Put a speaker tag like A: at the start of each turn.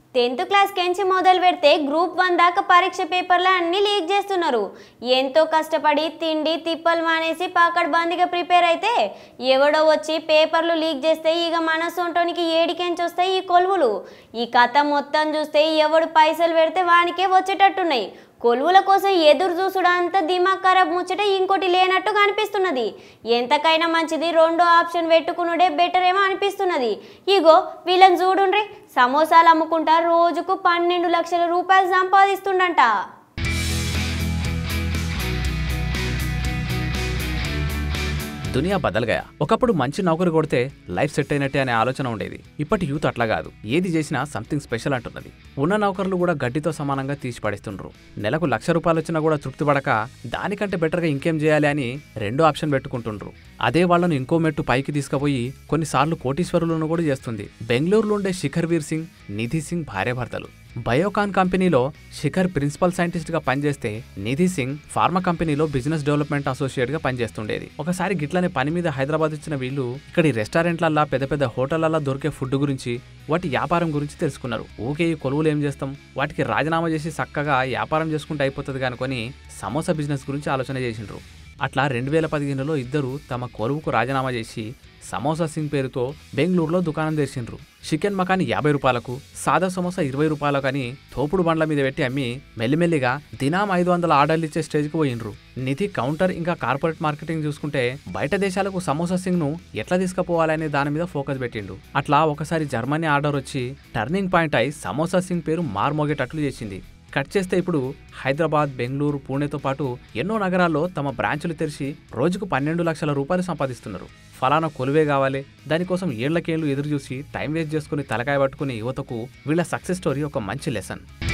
A: tenth class కెంచి మొదలు పెడితే గ్రూప్ వన్ దాకా పరీక్ష పేపర్లు అన్నీ లీక్ చేస్తున్నారు ఎంతో కష్టపడి తిండి తిప్పలు మానేసి పాకడ్ బందిగా ప్రిపేర్ అయితే ఎవడో వచ్చి పేపర్లు లీక్ చేస్తే ఇక మన సొంటోనికి ఏడికెంచి వస్తాయి ఈ కొలువులు ఈ కథ మొత్తం చూస్తే ఎవడు పైసలు పెడితే వానికే వచ్చేటట్టున్నాయి కొలువుల కోసం ఎదురు చూసుడు అంత దిమాగ్ ఖరాబ్ ముచ్చట ఇంకోటి లేనట్టు కనిపిస్తున్నది ఎంతకైనా మంచిది రెండో ఆప్షన్ పెట్టుకునుడే బెటర్ ఏమో అనిపిస్తున్నది ఇగో వీళ్ళని చూడుండ్రి సమోసాలు అమ్ముకుంటా రోజుకు పన్నెండు లక్షల రూపాయలు సంపాదిస్తుండంట
B: దునియా బదల్గయా ఒకప్పుడు మంచి నౌకరు కొడితే లైఫ్ సెట్ అయినట్టే అనే ఆలోచన ఉండేది ఇప్పటి యూత్ అట్లా కాదు ఏది చేసినా సంథింగ్ స్పెషల్ అంటున్నది ఉన్న నౌకర్లు కూడా గడ్డితో సమానంగా తీసి పడేస్తుండ్రు నెలకు లక్ష రూపాయలు వచ్చినా కూడా తృప్తి పడక దానికంటే బెటర్గా ఇంకేం చేయాలి అని రెండో ఆప్షన్ పెట్టుకుంటుండ్రు అదే వాళ్ళను ఇంకో మెట్టు పైకి తీసుకుపోయి కొన్నిసార్లు కోటీశ్వరులను కూడా చేస్తుంది బెంగళూరులో ఉండే శిఖర్ వీర్ సింగ్ నిధి సింగ్ భార్యాభర్తలు బయోకాన్ కంపెనీలో శిఖర్ ప్రిన్సిపల్ సైంటిస్ట్ గా పనిచేస్తే నిధి సింగ్ ఫార్మా కంపెనీలో బిజినెస్ డెవలప్మెంట్ అసోసియేట్ గా పనిచేస్తుండేది ఒకసారి గిట్లనే పని మీద హైదరాబాద్ వచ్చిన వీళ్ళు ఇక్కడి రెస్టారెంట్లల్లా పెద్ద పెద్ద హోటళ్లల్లా దొరికే ఫుడ్ గురించి వాటి వ్యాపారం గురించి తెలుసుకున్నారు ఊకే ఈ కొలువులు ఏం చేస్తాం వాటికి రాజీనామా చేసి చక్కగా వ్యాపారం చేసుకుంటే అయిపోతుంది కనుకొని సమోసా బిజినెస్ గురించి ఆలోచన చేసిండ్రు అట్లా రెండు వేల పదిహేనులో ఇద్దరు తమ కొలువుకు రాజీనామా చేసి సమోసా సింగ్ పేరుతో బెంగళూరులో దుకాణం తెరిచిండ్రు చికెన్ మకాని యాభై రూపాయలకు సాదా సమోసా ఇరవై రూపాయలకు అని తోపుడు బండ్ల మీద పెట్టి అమ్మి మెల్లిమెల్లిగా దినాం ఐదు వందల ఆర్డర్లు ఇచ్చే స్టేజ్కి పోయిండ్రు నిధి కౌంటర్ ఇంకా కార్పొరేట్ మార్కెటింగ్ చూసుకుంటే బయట దేశాలకు సమోసా సింగ్ ను ఎట్లా తీసుకుపోవాలనే దాని మీద ఫోకస్ పెట్టిండు అట్లా ఒకసారి జర్మనీ ఆర్డర్ వచ్చి టర్నింగ్ పాయింట్ అయి సమోసా సింగ్ పేరు మార్మోగేటట్లు చేసింది కట్ చేస్తే ఇప్పుడు హైదరాబాద్ బెంగళూరు పూణేతో పాటు ఎన్నో నగరాల్లో తమ బ్రాంచులు తెరిచి రోజుకు పన్నెండు లక్షల రూపాయలు సంపాదిస్తున్నారు ఫలానా కొలువే కావాలి దానికోసం ఏళ్లకేళ్లు ఎదురు చూసి టైం వేస్ట్ చేసుకుని తలకాయ పట్టుకునే యువతకు వీళ్ళ సక్సెస్ స్టోరీ ఒక మంచి లెసన్